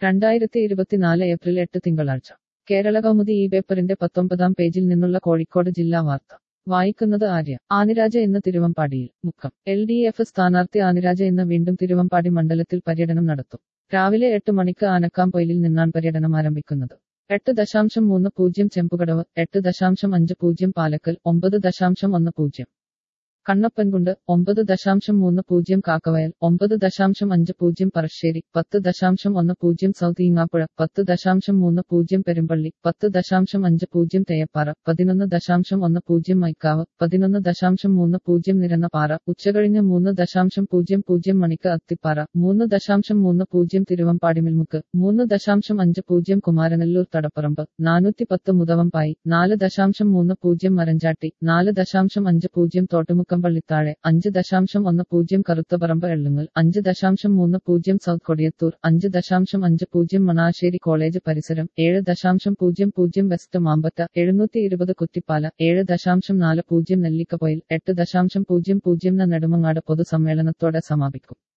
രണ്ടായിരത്തി ഇരുപത്തിനാല് ഏപ്രിൽ എട്ട് തിങ്കളാഴ്ച കേരള കൗമുദി ഈ പേപ്പറിന്റെ പത്തൊമ്പതാം പേജിൽ നിന്നുള്ള കോഴിക്കോട് ജില്ലാ വാർത്ത വായിക്കുന്നത് ആര്യ ആനിരാജ ഇന്ന് തിരുവമ്പാടിയിൽ മുക്കം എൽ ഡി എഫ് സ്ഥാനാർത്ഥി ആനിരാജ ഇന്ന് വീണ്ടും തിരുവമ്പാടി മണ്ഡലത്തിൽ പര്യടനം നടത്തും രാവിലെ എട്ട് മണിക്ക് ആനക്കാംപൊയിലിൽ നിന്നാണ് പര്യടനം ആരംഭിക്കുന്നത് എട്ട് ദശാംശം മൂന്ന് പൂജ്യം ചെമ്പുകടവ് എട്ട് ദശാംശം അഞ്ച് പൂജ്യം പാലക്കൽ ഒമ്പത് ദശാംശം ഒന്ന് പൂജ്യം കണ്ണപ്പൻകുണ്ട് ഒമ്പത് ദശാംശം മൂന്ന് പൂജ്യം കാക്കവയൽ ഒമ്പത് ദശാംശം അഞ്ച് പൂജ്യം പറശ്ശേരി പത്ത് ദശാംശം ഒന്ന് പൂജ്യം സൗത്ത് ഈങ്ങാപ്പുഴ പത്ത് ദശാംശം മൂന്ന് പൂജ്യം പെരുമ്പള്ളി പത്ത് ദശാംശം അഞ്ച് പൂജ്യം തേയപ്പാറ പതിനൊന്ന് ദശാംശം ഒന്ന് പൂജ്യം മൈക്കാവ് പതിനൊന്ന് ദശാംശം മൂന്ന് പൂജ്യം നിരന്നപാറ ഉച്ചകഴിഞ്ഞ് മൂന്ന് ദശാംശം പൂജ്യം പൂജ്യം മണിക്ക് അത്തിപ്പാറ മൂന്ന് ദശാംശം മൂന്ന് പൂജ്യം തിരുവമ്പാടിമിൽമുക്ക് മൂന്ന് ദശാംശം അഞ്ച് പൂജ്യം കുമാരനെല്ലൂർ തടപ്പറമ്പ് നാനൂറ്റി പത്ത് മുതവമ്പായി നാല് ദശാംശം മൂന്ന് പൂജ്യം മരഞ്ചാട്ടി നാല് ദശാംശം അഞ്ച് പൂജ്യം തോട്ടുമുക്കം പള്ളിത്താഴെ അഞ്ച് ദശാംശം ഒന്ന് പൂജ്യം കറുത്തപറമ്പ് എള്ളുങ്ങൽ അഞ്ച് ദശാംശം മൂന്ന് പൂജ്യം സൗത്ത് കൊടിയത്തൂർ അഞ്ച് ദശാംശം അഞ്ച് പൂജ്യം മണാശ്ശേരി കോളേജ് പരിസരം ഏഴ് ദശാംശം പൂജ്യം പൂജ്യം വെസ്റ്റ് മാമ്പറ്റ എഴുന്നൂറ്റി ഇരുപത് കുറ്റിപ്പാല ഏഴ് ദശാംശം നാല് പൂജ്യം നെല്ലിക്കപ്പൊയിൽ എട്ട് ദശാംശം പൂജ്യം പൂജ്യം നെടുമങ്ങാട് പൊതുസമ്മേളനത്തോടെ സമാപിക്കും